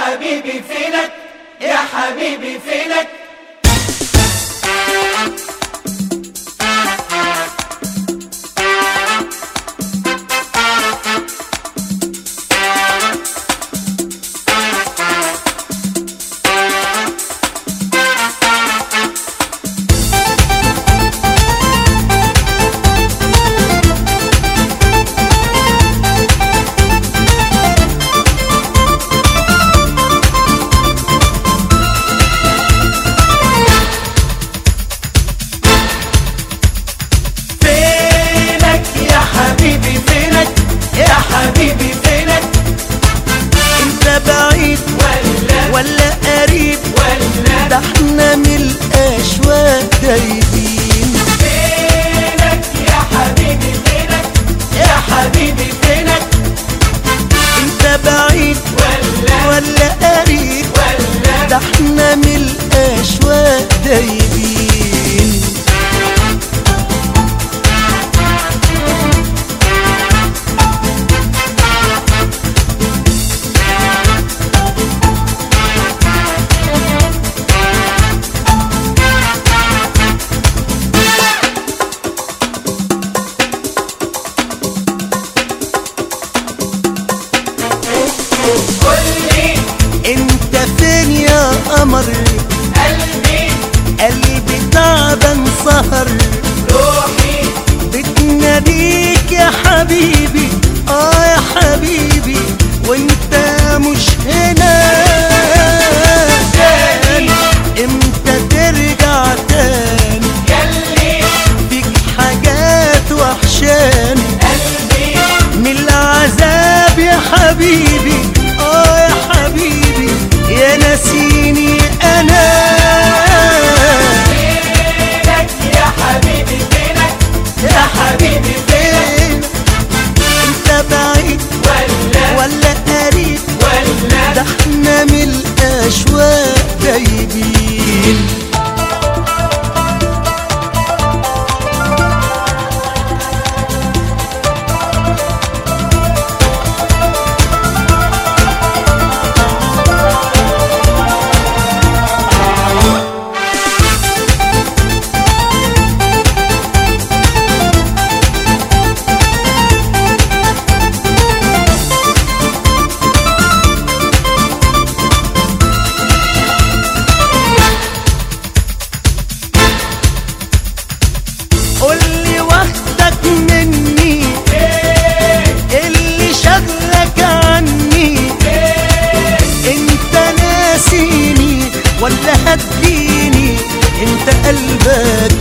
حبيبي فينك يا حبيبي فينك فينك يا حبيبي فينك يا حبيبي فينك انت بعيد ولا ولا قريب ولا ده احنا من الاشواق دايبين فينك يا حبيبي فينك يا حبيبي فينك انت بعيد ولا ولا قريب ولا ده احنا من الاشواق دايبين قولي انت فين يا قمر قلبي قلبي تعبان سهر روحي بتناديك يا حبيبي اه يا حبيبي وانت مش هنا تاني امتى ترجع تاني يلي فيك حاجات وحشاني قلبي من العذاب يا حبيبي اه يا حبيبي يا نسيني انا فينك يا حبيبي فينك يا حبيبي فينك فين انت بعيد ولا ولا قريب ده ولا احنا من الاشواق دايبين قولي واخدك مني اللي شغلك عني انت ناسيني ولا هتديني انت قلبك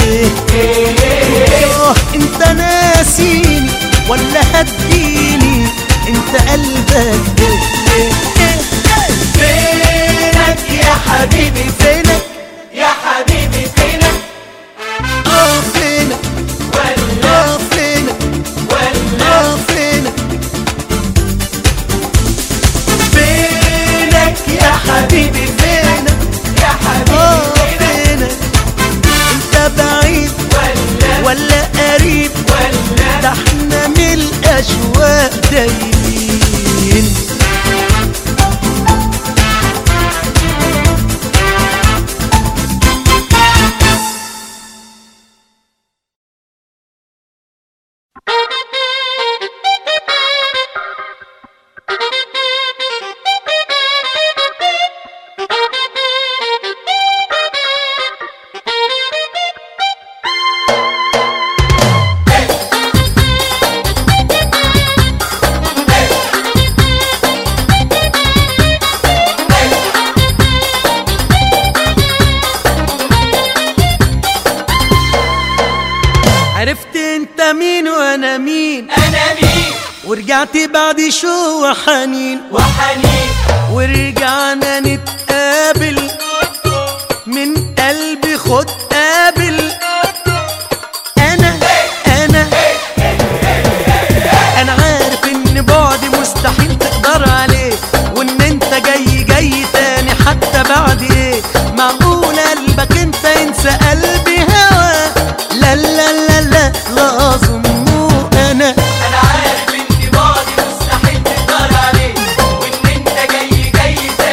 ايه اه انت ناسيني ولا هتديني انت قلبك ايه ايه ايه فينك يا حبيبي فينك يا حبيبي فينك اه فينك ولا اه فينك ولا اه فينك فينك يا حبيبي فينك يا حبيبي اه فينك فينك انت بعيد ولا ولا قريب ولا ده احنا من الاشواق دايمين عرفت انت مين وانا مين انا مين ورجعت بعد شو وحنين وحنين ورجعنا نتقابل من قلبي خد قابل انا انا انا عارف ان بعدي مستحيل تقدر عليه وان انت جاي جاي تاني حتى بعد ايه معقول قلبك انت ينسى قلبي هوا لا لا لا لا لا اظنه انا انا عارف ان بعدي مستحيل تقدر عليه وان انت جاي جاي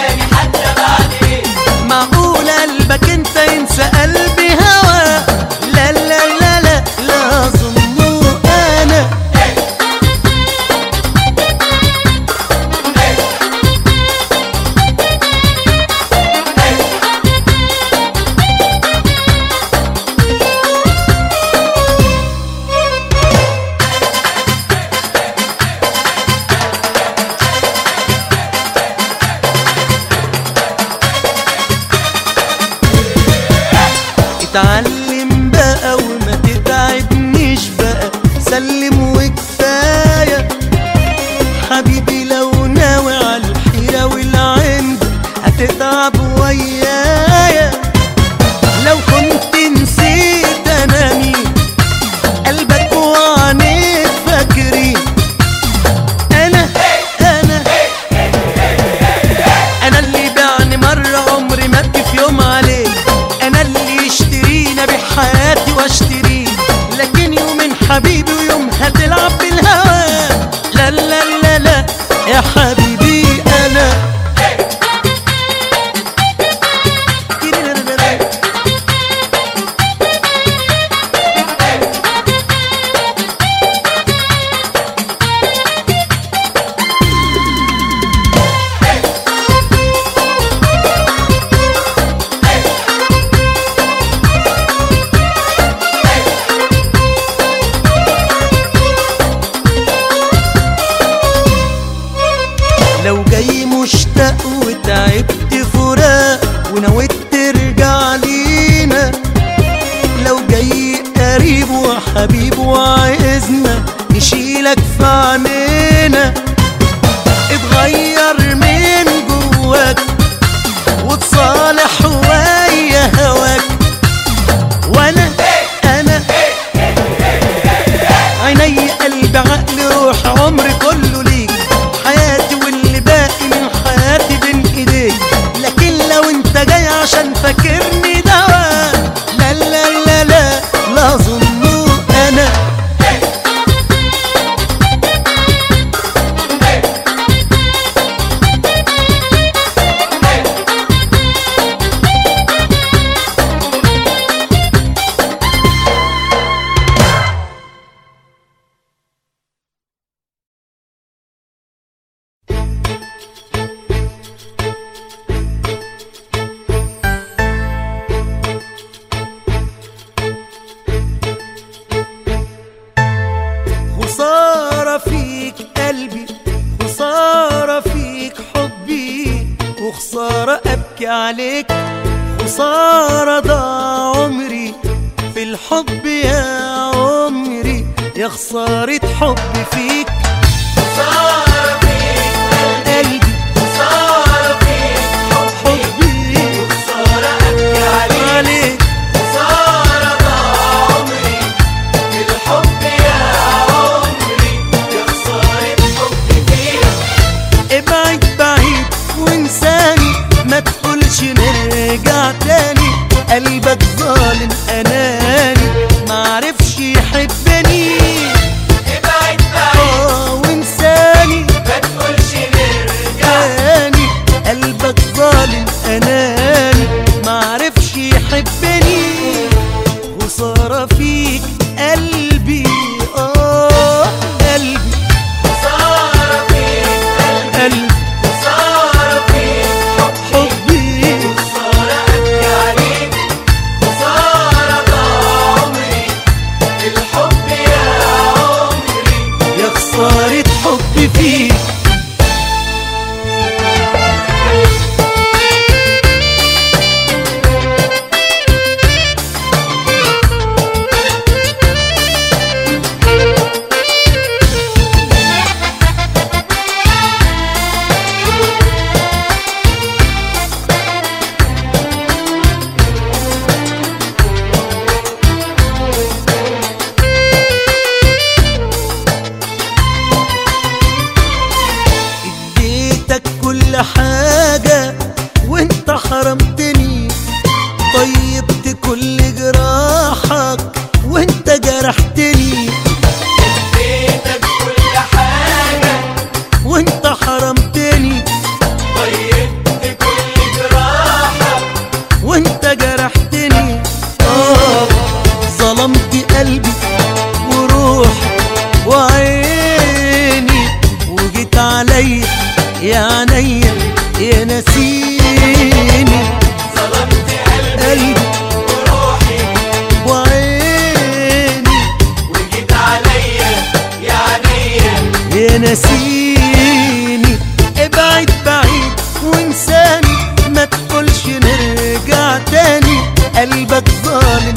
اتعلم بقى وما تتعبنيش بقى سلم وكفايه حبيبي لو ناوي على الحيرة والعند هتتعب ويايا لو كنت نسيت انا مين قلبك وعينيك فاكرين انا انا انا اللي بعني مرة عمري ما ابكي في يوم عليه انا اللي يشترينا بحياتي واشتريه لكن يوم حبيبي ويوم هتلعب بالهوى لا لا لا لا يا حبيبي انا لو جاي مشتاق وتعبت فراق ونويت ترجع لينا لو جاي قريب وحبيب وعايزنا نشيلك في عينينا اتغير من جواك وتصالح ويا هواك وانا انا عيني قلبي عقلي روح عمري كله ليك حياتي واللي باقي من حياتي بين ايديك لكن لو انت جاي عشان فاكرني دوا لا لا لا لا لا اظنه انا خسارة فيك قلبي خسارة فيك حبي وخسارة أبكي عليك خسارة ضاع عمري في الحب يا عمري يا خسارة حبي فيك خسارة فيك قلبي خسارة فيك حبي خسارة أبكي عليك عليك خسارة ضاع عمري في الحب يا عمري يا خسارة حبي فيك ابعد بعيد وانساني ما تقولش نرجع تاني قلبك ظالم اناني معرفش يحبني ابعد بعيد اه وانساني ما تقولش نرجع تاني قلبك ظالم اناني معرفش يحبني خسارة فيك قلبي اه قلبي خسارة فيك قلبي خسارة فيك حبي خسارة أبكي عليك خسارة ضاع عمري في الحب يا عمري يا خسارة حبي فيك اديتك كل حاجة وانت حرمتني طيبت كل جراحك وانت جرحتني اديتك كل حاجة وانت حرمتني طيبت كل جراحك وانت جرحتني اه ظلمت قلبي وروحي وعيني وجيت عليا يا عينيا يا نسيني ظلمت قلبي قلبي وروحي وعيني وجيت عليا يا عينيا يا نسيني ابعد بعيد وانساني ما تقولش نرجع تاني قلبك ظالم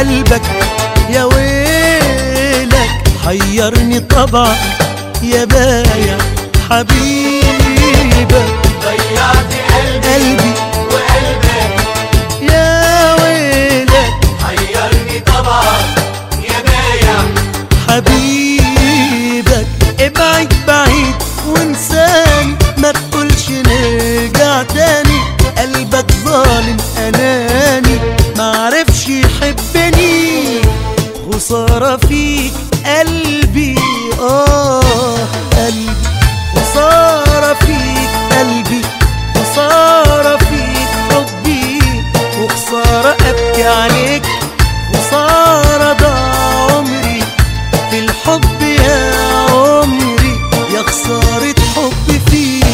قلبك يا ويلك حيرني طبعك يا بايع حبيبك ضيعت قلبي قلبي وقلبك يا ويلك حيرني طبعك يا بايع حبيبك ابعد بعيد وانساني ما تقولش نرجع تاني قلبك ظالم اناني معرفش يحبني خسارة فيك قلبي اه قلبي خسارة فيك قلبي خسارة فيك حبي وخسارة ابكي عليك خسارة ضاع عمري في الحب يا عمري يا خسارة حب فيك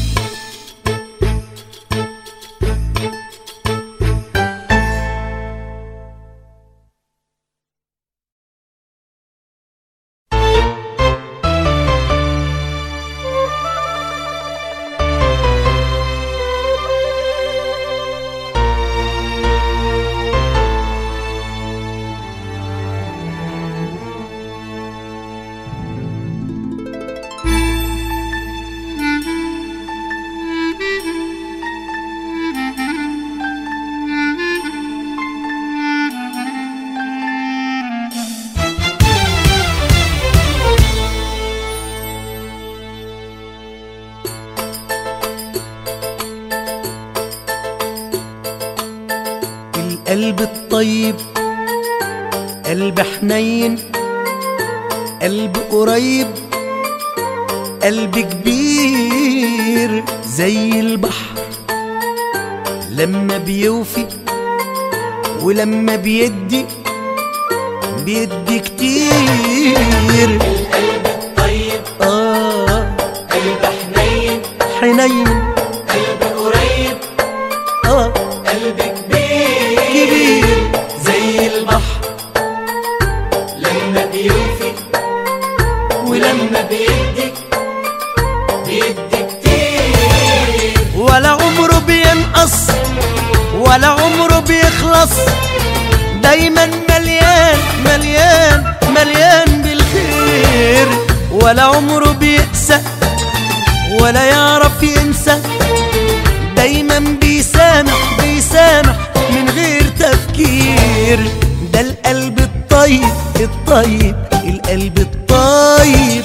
القلب الطيب قلب حنين قلب قريب قلب كبير زي البحر لما بيوفي ولما بيدي بيدي كتير القلب الطيب آه قلب حنين حنين قلب قريب آه قلب كبير كبير زي البحر لما بيوفي ولما بيدي بيدي كتير ولا عمره بينقص ولا عمره بيخلص دايما مليان مليان مليان بالخير ولا عمره بيقسى ولا يعرف ينسى دايما بيسامح بيسامح من غير تفكير ده القلب الطيب الطيب القلب الطيب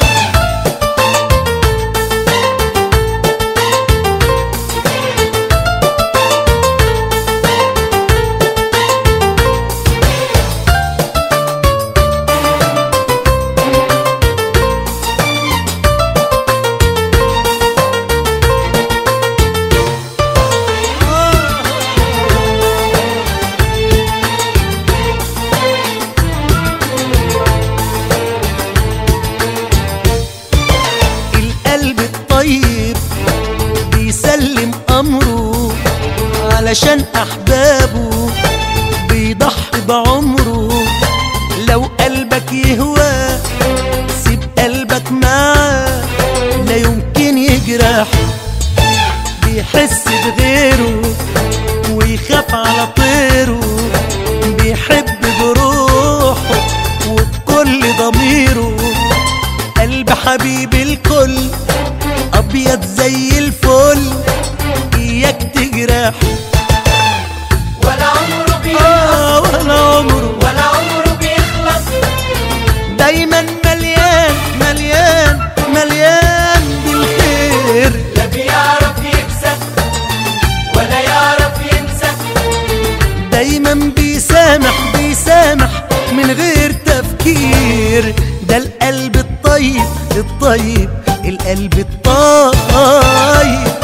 القلب الطيب بيسلم أمره علشان أحبابه بيضحي بعمره لو قلبك يهوى سيب قلبك معاه لا يمكن يجرح بيحس بغيره ويخاف على طيره بيحب بروحه وبكل ضميره قلب حبيب الكل ابيض زي الفل اياك تجرح ولا عمره بيخلص آه ولا عمره ولا عمره بيخلص دايما مليان مليان مليان بالخير لا بيعرف يكسب ولا يعرف ينسى دايما بيسامح بيسامح من غير تفكير ده القلب الطيب الطيب القلب الطيب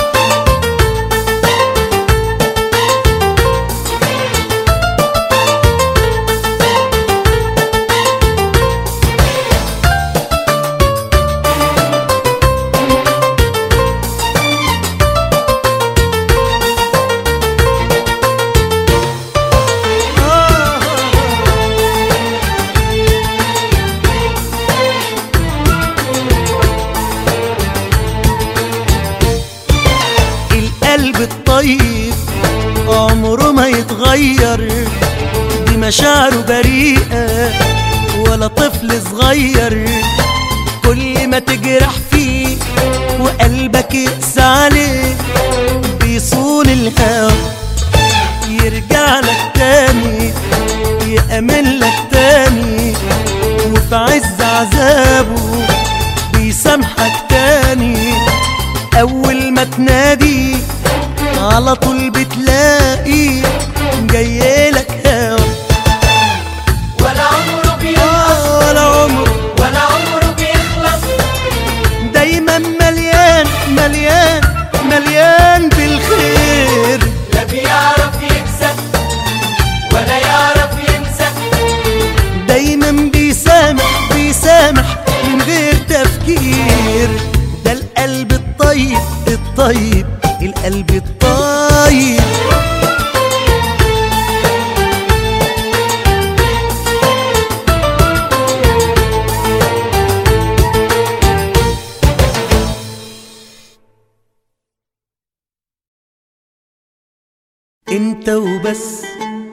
مشاعره بريئة ولا طفل صغير كل ما تجرح فيه وقلبك يقسى عليه بيصون الهوى يرجع لك تاني يأمن لك تاني وفي عز عذابه بيسامحك تاني أول ما تنادي على طول بتلاقي جايلك هوا ولا عمره بينقص آه، ولا عمره ولا عمره بيخلص دايما مليان مليان مليان بالخير لا بيعرف يكسب ولا يعرف ينسى دايما بيسامح بيسامح من غير تفكير ده القلب الطيب الطيب القلب الطيب انت وبس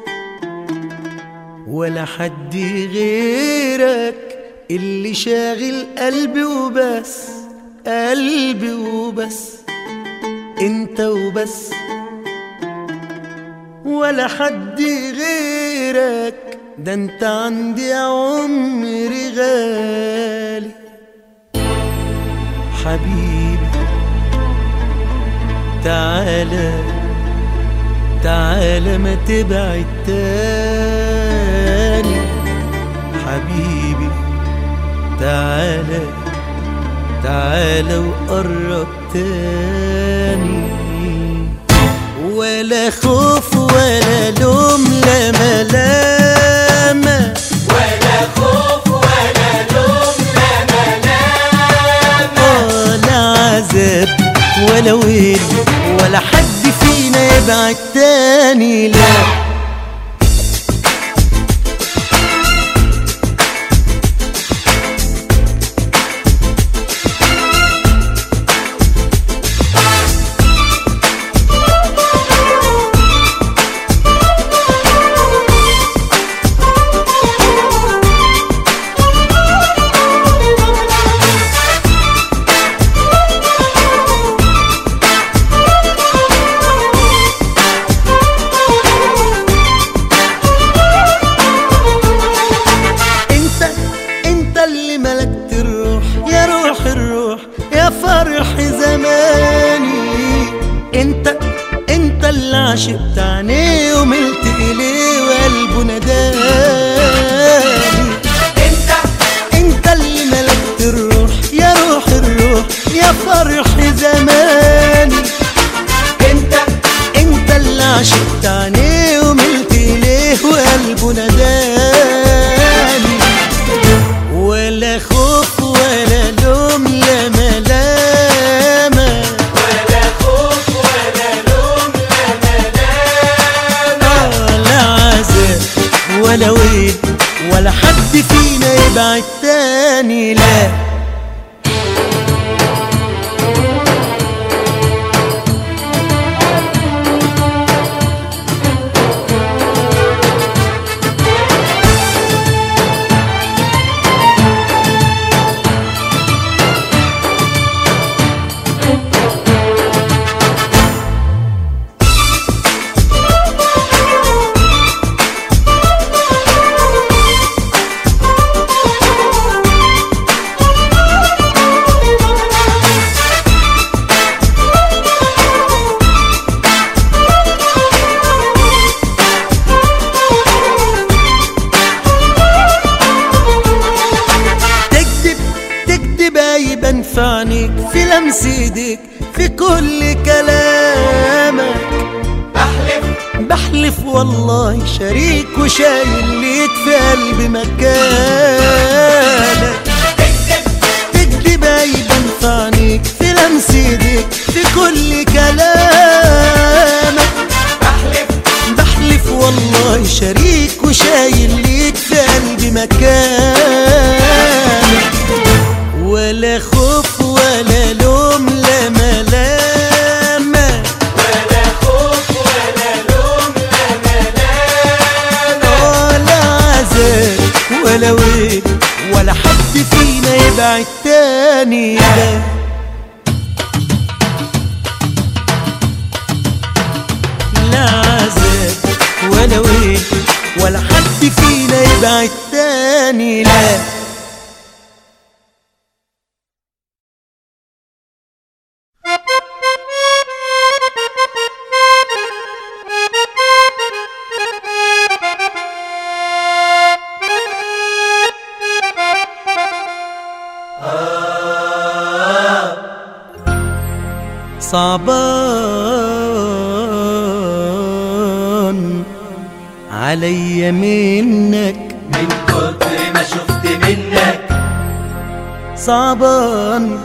ولا حد غيرك اللي شاغل قلبي وبس قلبي وبس انت وبس ولا حد غيرك ده انت عندي يا عمري غالي حبيبي تعالى تعالى ما تبعد تاني حبيبي تعالى تعالى وقرب تاني ولا خوف ولا لوم لا ملامة ولا خوف ولا لوم لا ملامة ولا عذاب ولا ويل ولا حد فينا يبعد تاني لا انت انت اللي ملكت الروح يا روح الروح يا فرح زماني انت انت اللي عشقت عينيه وملت اليه وقلبه نداني انت انت اللي ملكت الروح يا روح الروح يا فرح زماني انت انت اللي عشقت عينيه وملت اليه وقلبه نداني ولا خوف ولا لوم لا ملامة ولا خوف ولا لوم لا ملامة ولا عذاب ولا ويل ولا حد فينا يبعد تاني لا تكذب تكذب يبان في عينيك في لمس ايديك في كل كلامك احلف بحلف والله شريك وشايل ليك في قلبي مكانك تكذب تكذب يبان في عينيك في لمس ايديك في كل كلامك احلف بحلف والله شريك وشايل ليك في قلبي مكانك ولا خوف ولا لوم لا ملامة ولا خوف ولا لوم لا ملامة ولا حد فينا يبعد تاني لا لا عذاب ولا ويل ولا حد فينا يبعد تاني لا صعبان علي منك من كتر ما شفت منك صعبان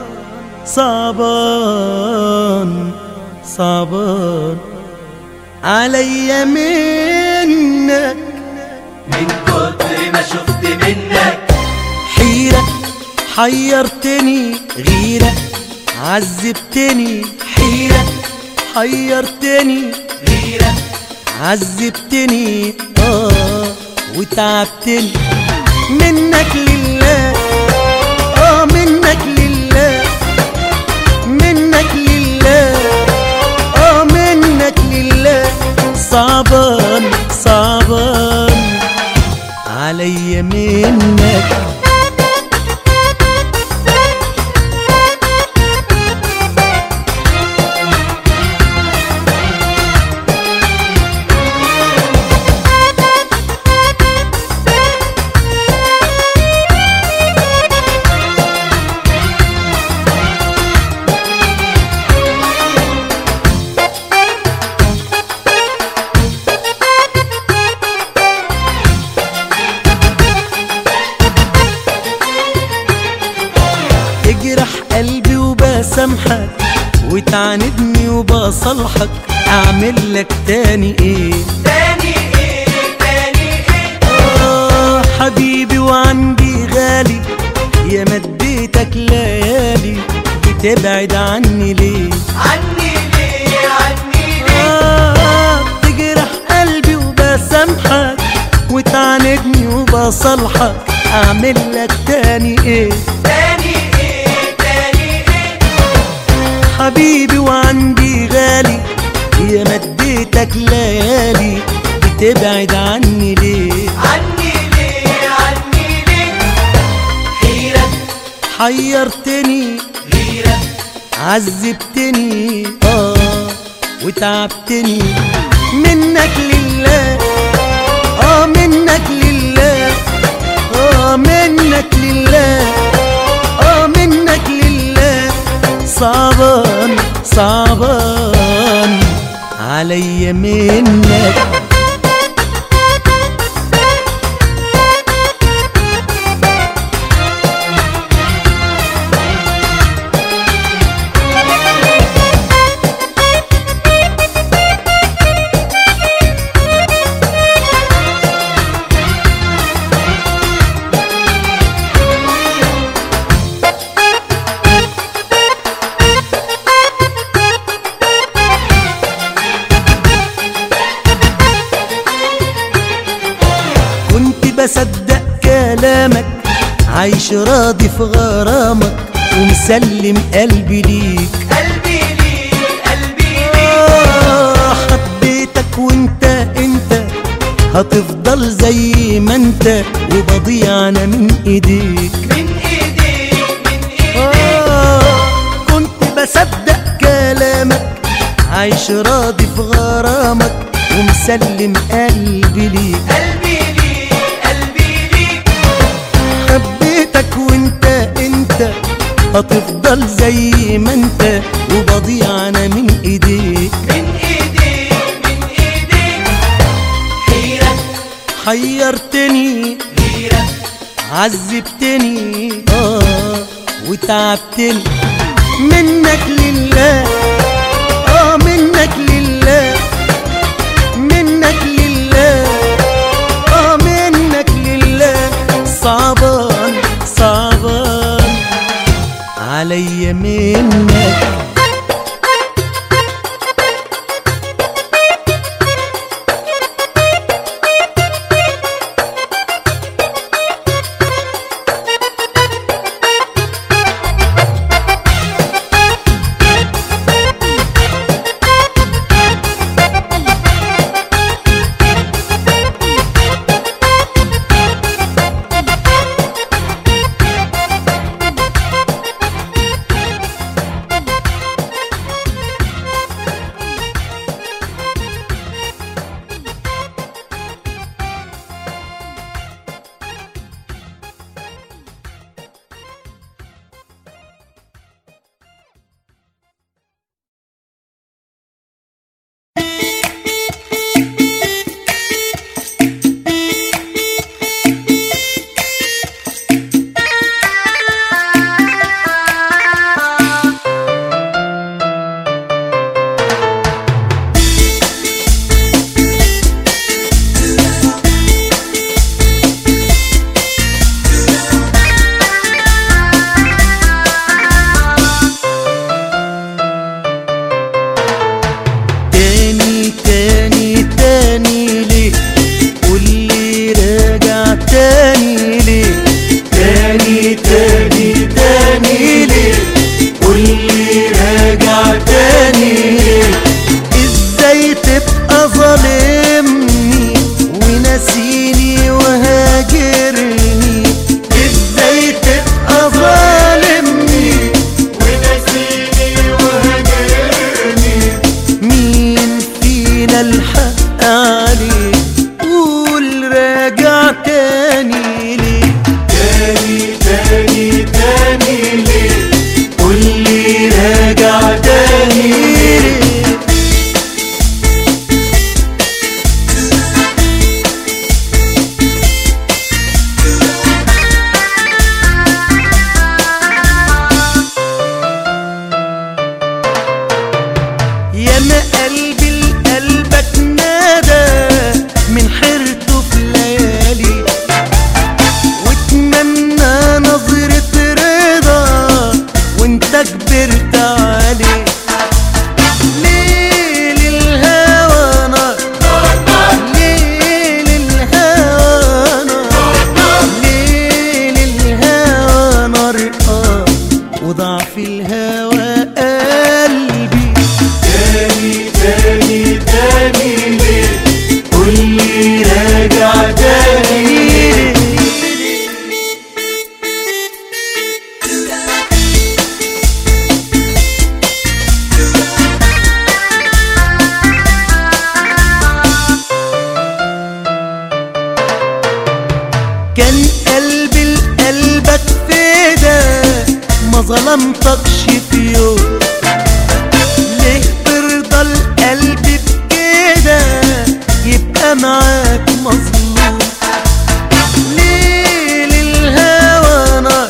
صعبان صعبان علي منك من كتر ما شفت منك حيرة حيرتني غيرة عذبتني حيرة حيرتني غيرة عذبتني اه وتعبتني منك لله اه منك لله منك لله اه منك لله صعبان صعبان علي منك تجرح قلبي وبسامحك وتعاندني وبصالحك اعمل لك تاني ايه تاني ايه تاني ايه آه حبيبي وعندي غالي يا مديتك ليالي بتبعد عني ليه عني ليه عني ليه آه تجرح قلبي وبسامحك وتعاندني وبصالحك اعمل لك تاني ايه تاني ايه تاني ايه حبيبي وعندي غالي يا مديتك ليالي بتبعد عني ليه عني ليه عني ليه حيرة حيرتني غيرة عذبتني اه وتعبتني منك لله اه منك لله اه منك لله اه منك لله صعبان صعبان علي منك كنت بصدق كلامك عايش راضي في غرامك ومسلم قلبي ليك قلبي ليه قلبي ليه آه حبيتك وانت انت هتفضل زي ما انت وبضيع انا من ايديك من ايديك من ايديك آه كنت بصدق كلامك عايش راضي في غرامك ومسلم قلبي ليك قلبي ليه قلبي ليه حبيتك وانت انت هتفضل زي ما انت وبضيع انا من ايديك من ايديك من ايديك حيرة حيرتني غيرة عذبتني اه وتعبتني منك لله اه منك لله منك لله اه منك لله صعبان صعبان علي منك تاني ليه تاني تاني تاني ليه قولي راجع تاني ليه ازاي تبقى ظالمني وناسيني وهاجرني ازاي تبقى ظالمني ونسيني وهجرني مين فينا الحق عليه قول راجع تاني ليه تاني تاني تاني ليه قولي راجع تاني ليه يا ما قلبي لقلبك نادى من حيرته في الليالي واتمنى نظرة رضا وانت كبرت عليه ليل الهوى نار ليل الهوى نار ليل الهوى نار آه وضعف الهوى قلبي تاني تاني تاني ليه قولي راجع تاني ليه كان قلبي لقلبك فدا ما ظلمتكش في يوم ليه ترضى القلب بكده يبقى معاك مظلوم ليل الهوى نار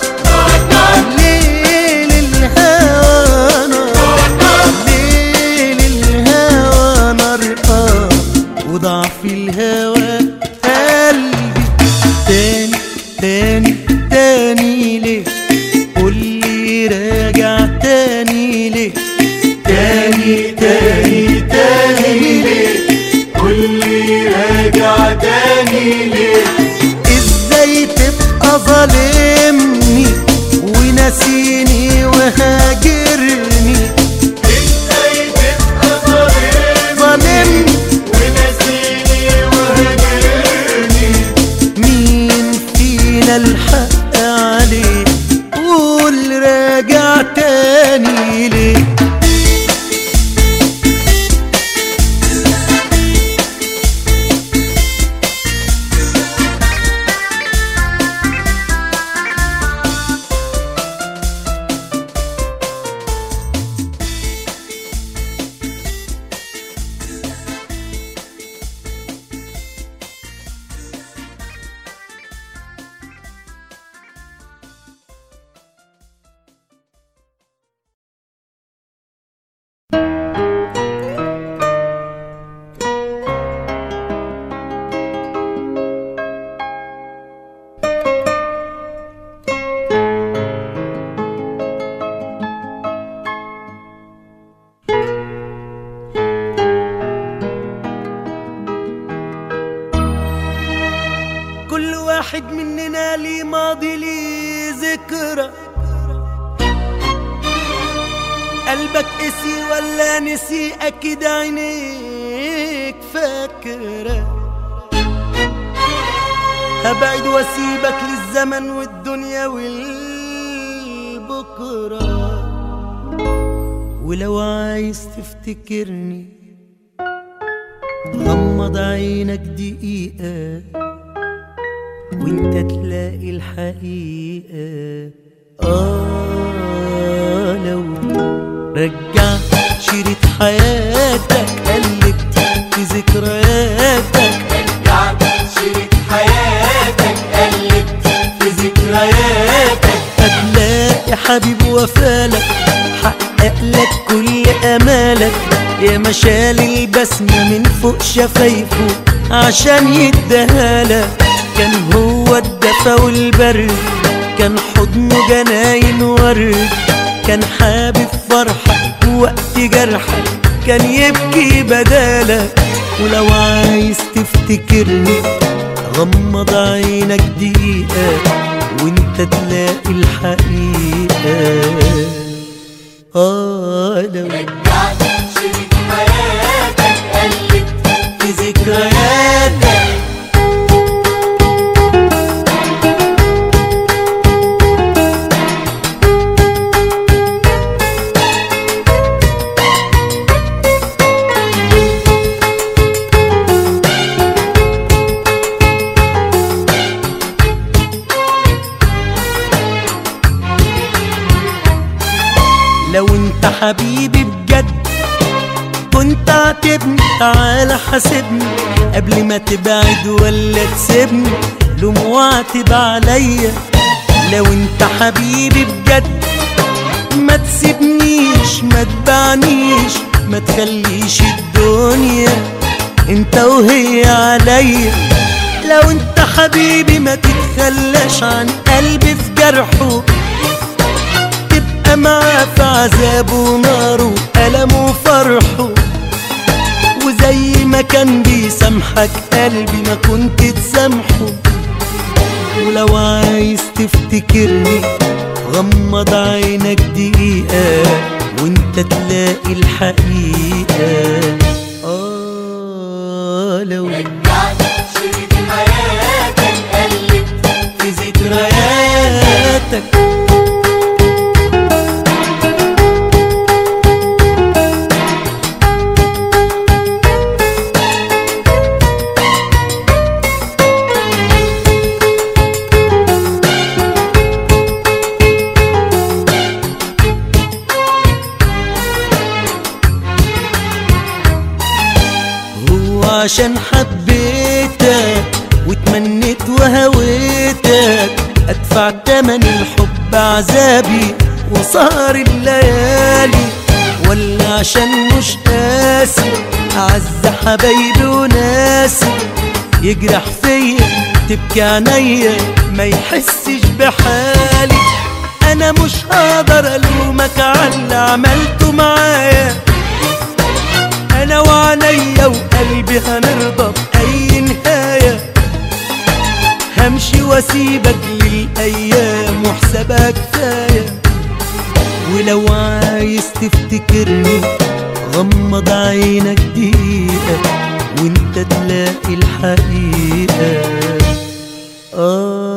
ليل الهوى نار ليل الهوى نار آه وضعف الهوى قلبي تاني تاني تاني ليه قولي راجع تاني ليه تاني تاني تاني ليه قولي راجع تاني ليه ازاي تبقى ظالمني وناسيني وهاجرني ازاي تبقى ظالم ظالمني ونسيني وهجرني مين فينا الحق عليه قول راجع تاني ليه كل واحد مننا ليه ماضي ليه ذكرى قلبك قسي ولا نسي اكيد عينيك فاكره هبعد واسيبك للزمن والدنيا والبكره ولو عايز تفتكرني غمض عينك دقيقه وانت تلاقي الحقيقة آه لو رجعت شريط حياتك قلبت في ذكرياتك رجعت شريط حياتك قلبت في ذكرياتك هتلاقي حبيب وفالك حقق لك كل امالك يا مشال البسمة من فوق شفايفه عشان يديهالك كان هو الدفا والبرد كان حضنه جناين ورد كان حابب فرحك وقت جرحك كان يبكي بدالك ولو عايز تفتكرني غمض عينك دقيقة وانت تلاقي الحقيقة آه لو رجعت شريك حياتك قلت في ذكرياتك لو انت حبيبي بجد كنت عاتبني تعالى حاسبني قبل ما تبعد ولا تسيبني لوم واعتب عليا لو انت حبيبي بجد ما تسيبنيش ما تبعنيش ما تخليش الدنيا انت وهي عليا لو انت حبيبي ما تتخلاش عن قلبي في جرحه تبقى معاه في عذابه وناره ألمه وفرحه وزي ما كان بيسامحك قلبي ما كنت تسامحه ولو عايز تفتكرني غمض عينك دقيقة وانت تلاقي الحقيقة آه لو رجعت شريك حياتك قلت في ذكرياتك هو عشان حبيتك وتمنيت وهويتك ادفع تمن الحب عذابي وسهر الليالي ولا عشان مش قاسي اعز حبايبي وناسي يجرح فيا تبكي عينيا ما يحسش بحالي انا مش هقدر الومك على اللي عملته معايا انا وعليا وقلبي هنرضى باي نهايه همشي واسيبك للايام وحسابها كفايه ولو عايز تفتكرني غمض عينك دقيقه وانت تلاقي الحقيقه آه